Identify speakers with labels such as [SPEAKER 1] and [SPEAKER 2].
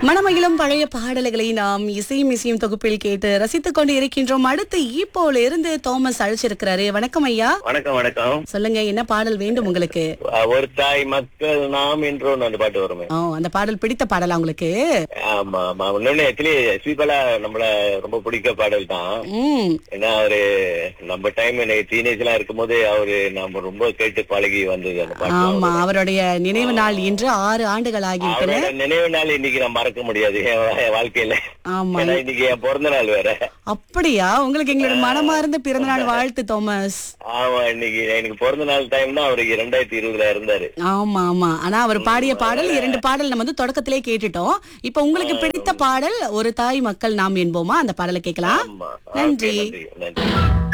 [SPEAKER 1] மனமகிழும் பழைய பாடல்களை நாம் இசையும் இசையும் தொகுப்பில் கேட்டு ரசித்துக் கொண்டு இருக்கின்றோம் அடுத்து ஈப்போல இருந்து தோமஸ் அழைச்சிருக்கிறாரு வணக்கம் ஐயா
[SPEAKER 2] வணக்கம் வணக்கம்
[SPEAKER 1] சொல்லுங்க என்ன பாடல் வேண்டும் உங்களுக்கு
[SPEAKER 2] அஹ் ஒரு தாய் மக்கள் நாம் என்றோன்னு அந்த பாட்டு வருமே
[SPEAKER 1] ஓ அந்த பாடல் பிடித்த பாடலா உங்களுக்கு
[SPEAKER 2] ஆமா ஆமா இன்னொன்னு ஆக்சுவலி ஸ்வீபலா நம்மள ரொம்ப பிடிக்க பாடல் தான்
[SPEAKER 1] ம்
[SPEAKER 2] ஏன்னா அவரு நம்ம டைம் டீனேஜ் எல்லாம் இருக்கும்போது அவரு நம்ம ரொம்ப கேட்டு பழகி வந்தது அந்த பாட்டு
[SPEAKER 1] ஆமா அவருடைய நினைவு நாள் இன்று ஆறு ஆண்டுகள் ஆகிவிட்டன
[SPEAKER 2] அவரோட நினைவு நாள் இன்னைக்கு நான் மறக்க முடியாது என் வா- என் வாழ்க்கையில
[SPEAKER 1] ஆமா
[SPEAKER 2] ஏன்னா இன்னைக்கு என் பிறந்த நாள் வேற
[SPEAKER 1] அப்படியா உங்களுக்கு எங்களோட மனமார்ந்த பிறந்தநாள் வாழ்த்து தோமஸ்
[SPEAKER 2] ஆமா இன்னைக்கு எனக்கு பிறந்த நாள் டைம் தான் அவருக்கு ரெண்டாயிரத்தி இருபதுல இருந்தாரு
[SPEAKER 1] ஆமா ஆமா ஆனா அவர் பாடிய பாடல் இரண்டு பாடல் நம்ம வந்து தொடக்கத்திலே கேட்டுட்டோம் இப்ப உங்களுக்கு பிடித்த பாடல் ஒரு தாய் மக்கள் நாம் என்போமா அந்த பாடலை கேட்கலாம்
[SPEAKER 2] ஆமா
[SPEAKER 1] நன்றி.
[SPEAKER 2] Okay, நன்றி நன்றி